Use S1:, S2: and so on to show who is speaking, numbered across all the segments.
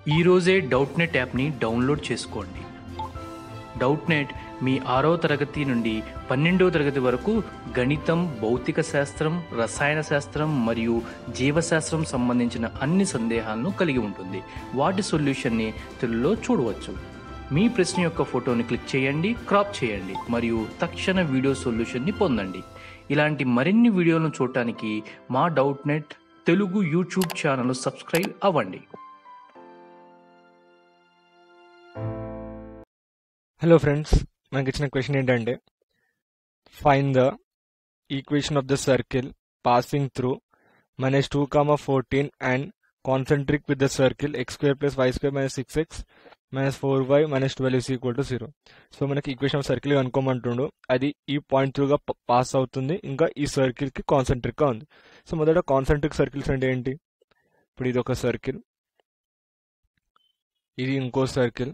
S1: ఈరోజే Doubtnut యాప్ని download చేసుకోండి డౌట్ నెట్ మీ ఆరో తరగతి నుండి పన్నెండో తరగతి వరకు గణితం భౌతిక శాస్త్రం రసాయన శాస్త్రం మరియు జీవశాస్త్రం సంబంధించిన అన్ని సందేహాలను కలిగి ఉంటుంది వాటి సొల్యూషన్ని తెలుగులో చూడవచ్చు మీ ప్రశ్న యొక్క ఫోటోని క్లిక్ చేయండి క్రాప్ చేయండి మరియు తక్షణ వీడియో సొల్యూషన్ని పొందండి ఇలాంటి మరిన్ని వీడియోలను చూడటానికి మా Doubtnut Telugu YouTube channel subscribe అవ్వండి
S2: హలో ఫ్రెండ్స్ మనకి ఇచ్చిన క్వశ్చన్ ఏంటంటే find the equation of the circle passing through minus two comma fourteen and concentric with the circle x square plus y square minus six x minus four y minus twelve is equal to zero so మనకి equation of circle కనుక్కోమంటుండు అది ఈ point త్రూగా pass అవుతుంది ఇంకా ఈ సర్కిల్కి కాన్సెంట్రిక్గా ఉంది so మొదట concentric circles అంటే ఏంటి ఇప్పుడు ఇది ఒక సర్కిల్ ఇది ఇంకో సర్కిల్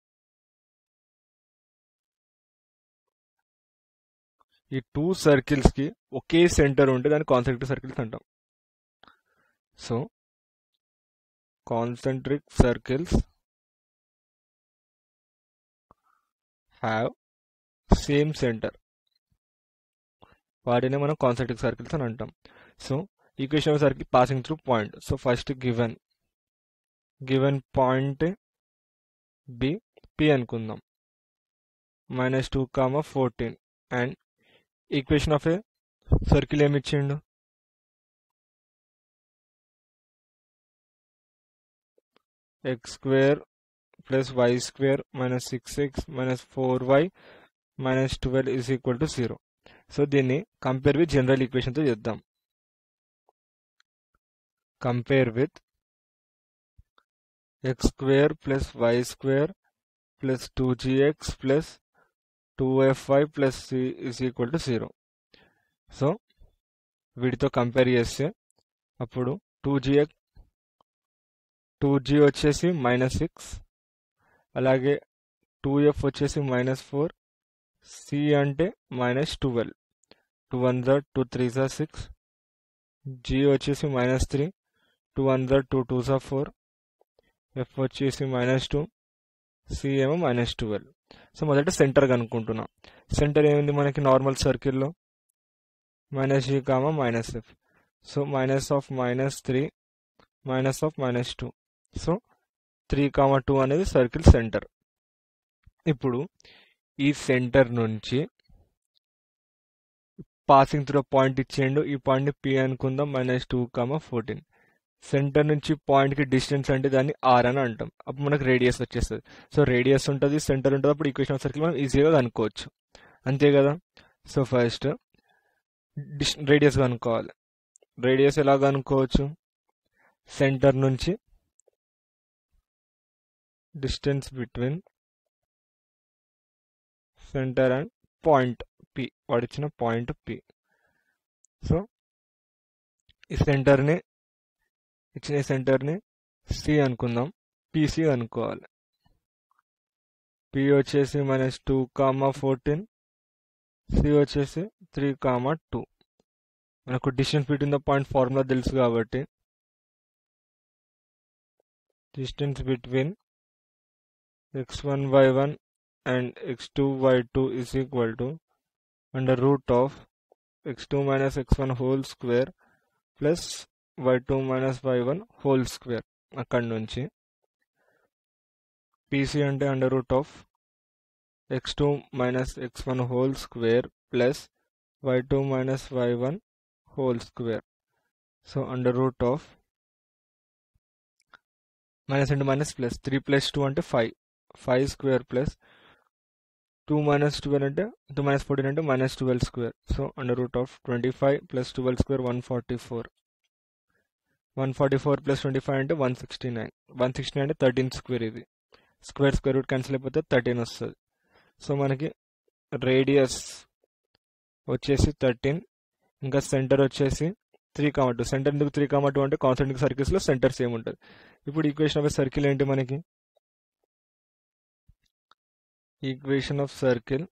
S2: ఈ టూ సర్కిల్స్ కి ఒకే సెంటర్ ఉంటే దాన్ని కాన్సెంట్రిక్ సర్కిల్స్ అంటాం so concentric circles have same centre వాటినే మనం కాన్సెంట్రిక్ సర్కిల్స్ అని అంటాం so equation of circle passing through point so first given given point be P అనుకుందాం minus two comma fourteen and equation of a circle ఏమి ఇచ్చిండు x square plus y square minus six x minus four y minus twelve is equal to zero so దీన్ని compare with general ఈక్వేషన్తో చేద్దాం compare with x square plus y square plus two g x plus two f y plus c is equal to zero so వీటితో compare చేస్తే అప్పుడు two g two g వచ్చేసి minus six అలాగే two f వచ్చేసి minus four c అంటే minus twelve two one జర్ two three జా six g వచ్చేసి మైనస్ త్రీ టూ వన్ జర్ టూ టూ జా ఫోర్ ఎఫ్ వచ్చేసి మైనస్ టూ సి ఏమో మైనస్ ట్వెల్వ్ సో మొదట సెంటర్ కనుక్కుంటున్నాం సెంటర్ ఏమింది మనకి నార్మల్ సర్కిల్లో minus g comma minus f so minus of minus three minus of minus two so three comma two అనేది circle centre ఇప్పుడు ఈ centre నుంచి పాసింగ్ త్రూ పాయింట్ ఇచ్చేయండు ఈ పాయింట్ని పి అనుకుందాం minus two comma fourteen centre నుంచి పాయింట్కి డిస్టెన్స్ అంటే దాన్ని ఆర్ అని అంటాం అప్పుడు మనకు రేడియస్ వచ్చేస్తుంది సో రేడియస్ ఉంటుంది సెంటర్ ఉంటుంది అప్పుడు ఈక్వేషన్ ఆఫ్ సర్కిల్ మనం ఈజీగా కనుక్కోవచ్చు అంతే కదా సో ఫస్ట్ డిస్ రేడియస్ కనుక్కోవాలి రేడియస్ ఎలా కనుక్కోవచ్చు సెంటర్ నుంచి distance between centre and point P వాడిచ్చిన పాయింట్ పి సో ఈ సెంటర్ని ఇచ్చిన సెంటర్ని సి అనుకుందాం పిసి అనుకోవాలి పి వచ్చేసి minus two comma fourteen C వచ్చేసి త్రీ కామా టూ మనకు distance between the point formula తెలుసు కాబట్టి distance between x one y one and x two y two is equal to under root of x two minus x one whole square plus y two minus y one whole square అక్కడి నుంచి P C అంటే under root of x two minus x one whole square plus y two minus y one whole square so under root of minus into minus plus three plus two అంటే five five square plus two minus twelve అంటే two minus fourteen అంటే minus twelve square so under root of twenty five plus twelve square one forty four one forty four plus twenty five అంటే one sixty nine one sixty nine అంటే thirteen square ఇది square square root cancel అయిపోతే thirteen వస్తుంది so మనకి radius వచ్చేసి thirteen ఇంకా centre వచ్చేసి three comma two centre ఎందుకు త్రీ కామా టూ అంటే కాన్సెంట్రిక్ సర్కిల్స్లో సెంటర్ సేమ్ ఉంటుంది ఇప్పుడు ఈక్వేషన్ ఆఫ్ సర్కిల్ ఏంటి మనకి equation of circle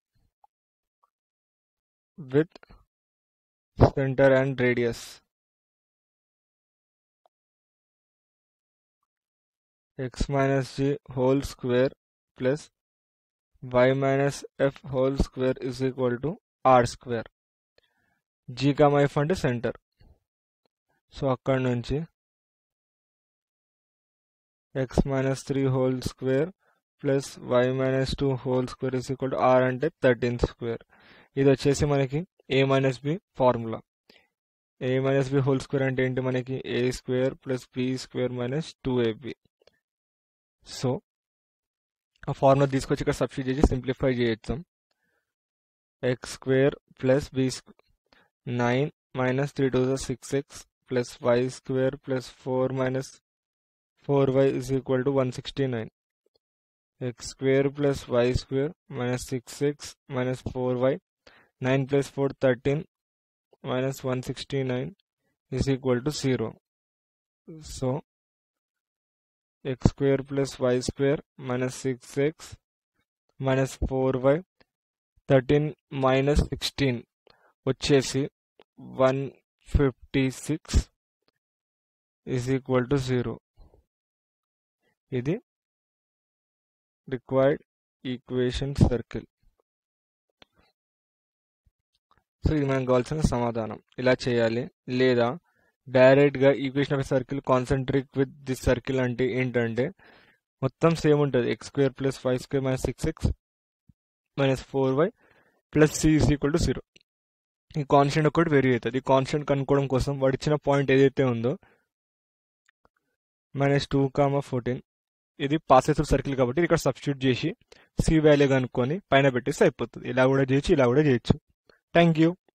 S2: with centre and radius x minus g whole square plus y minus f whole square is equal to r square g comma f అంటే centre so అక్కడ నుంచి x minus three whole square plus y minus two whole square is equal to r అంటే thirteen square ఇది వచ్చేసి మనకి a minus b formula a minus b whole square అంటే ఏంటి మనకి a square plus b square minus two a b so ఆ formula తీసుకొచ్చి ఇక్కడ సబ్స్టిట్యూట్ చేసి సింప్లిఫై చేయొచ్చు x square plus b nine minus three two six x plus y square plus four minus four y is equal to one sixty nine x square plus y square minus six x minus four y nine plus four thirteen minus one sixty nine is equal to zero so x square plus y square minus six x minus four y thirteen minus sixteen వచ్చేసి one fifty six is equal to zero ఇది required equation circle so ఇది మనకు కావాల్సిన సమాధానం ఇలా చేయాలి లేదా డైరెక్ట్గా equation of circle concentric with this circle అంటే ఏంటంటే మొత్తం సేమ్ ఉంటుంది x square plus five square minus six x minus four y plus c is equal to zero ఈ కాన్స్టెంట్ ఒకటి వెరీ అవుతుంది ఈ కాన్స్టెంట్ కనుక్కోవడం కోసం వాడు ఇచ్చిన పాయింట్ ఏదైతే ఉందో మైనస్ టూ కామా ఫోర్టీన్ ఇది పాసెస్ సర్కిల్ కాబట్టి ఇక్కడ సబ్స్టిట్యూట్ చేసి సి వాల్యూ కనుక్కొని పైన పెట్టేస్తే అయిపోతుంది ఇలా కూడా చేయొచ్చు ఇలా కూడా చేయొచ్చు థ్యాంక్ యూ